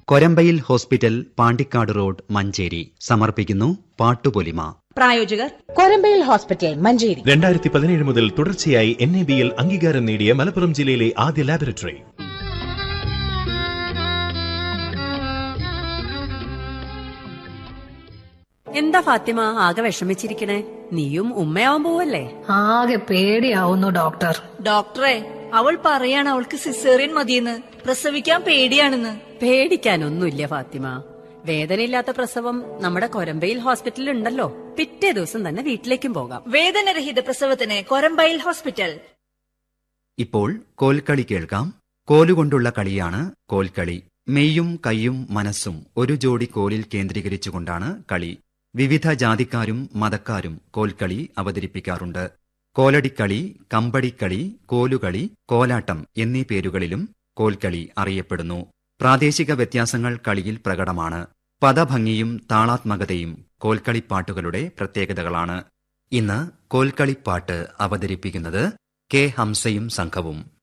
Korambayil hospital Pandikkad road Manjeri സമർപ്പിക്കുന്നു പാട്ടുപൊലിമ പ്രായോജകർ കൊരമ്പയിൽ ഹോസ്പിറ്റൽ മഞ്ചേരി രണ്ടായിരത്തി പതിനേഴ് മുതൽ തുടർച്ചയായി എൻ എ ബിയിൽ അംഗീകാരം നേടിയ മലപ്പുറം ജില്ലയിലെ ആദ്യ ലാബറട്ടറി എന്താ ഫാത്തിമ ആകെ വിഷമിച്ചിരിക്കണേ നീയും ഉമ്മയാവാൻ പോവല്ലേ ആകെ പേടിയാവുന്നു ഡോക്ടർ ഡോക്ടറെ അവൾ പറയാണ് അവൾക്ക് സിസേറിയൻ മതിയെന്ന് പ്രസവിക്കാൻ പേടിയാണെന്ന് പേടിക്കാനൊന്നുമില്ല ഫാത്തിമ വേദനയില്ലാത്ത പ്രസവം നമ്മുടെ കൊരമ്പയിൽ ഹോസ്പിറ്റലിൽ ഉണ്ടല്ലോ പിറ്റേ ദിവസം തന്നെ വീട്ടിലേക്കും പോകാം വേദനരഹിത പ്രസവത്തിന് കൊരമ്പയിൽ ഹോസ്പിറ്റൽ ഇപ്പോൾ കോൽക്കളി കേൾക്കാം കോലുകൊണ്ടുള്ള കളിയാണ് കോൽക്കളി മെയ്യും കൈയും മനസ്സും ഒരു ജോഡി കോലിൽ കേന്ദ്രീകരിച്ചുകൊണ്ടാണ് കളി വിവിധ ജാതിക്കാരും മതക്കാരും കോൽക്കളി അവതരിപ്പിക്കാറുണ്ട് കോലടിക്കളി കമ്പടിക്കളി കോലുകളി കോലാട്ടം എന്നീ പേരുകളിലും കോൽക്കളി അറിയപ്പെടുന്നു പ്രാദേശിക വ്യത്യാസങ്ങൾ കളിയിൽ പ്രകടമാണ് പദഭംഗിയും താളാത്മകതയും കോൽക്കളിപ്പാട്ടുകളുടെ പ്രത്യേകതകളാണ് ഇന്ന് കോൽക്കളിപ്പാട്ട് അവതരിപ്പിക്കുന്നത് കെ ഹംസയും സംഘവും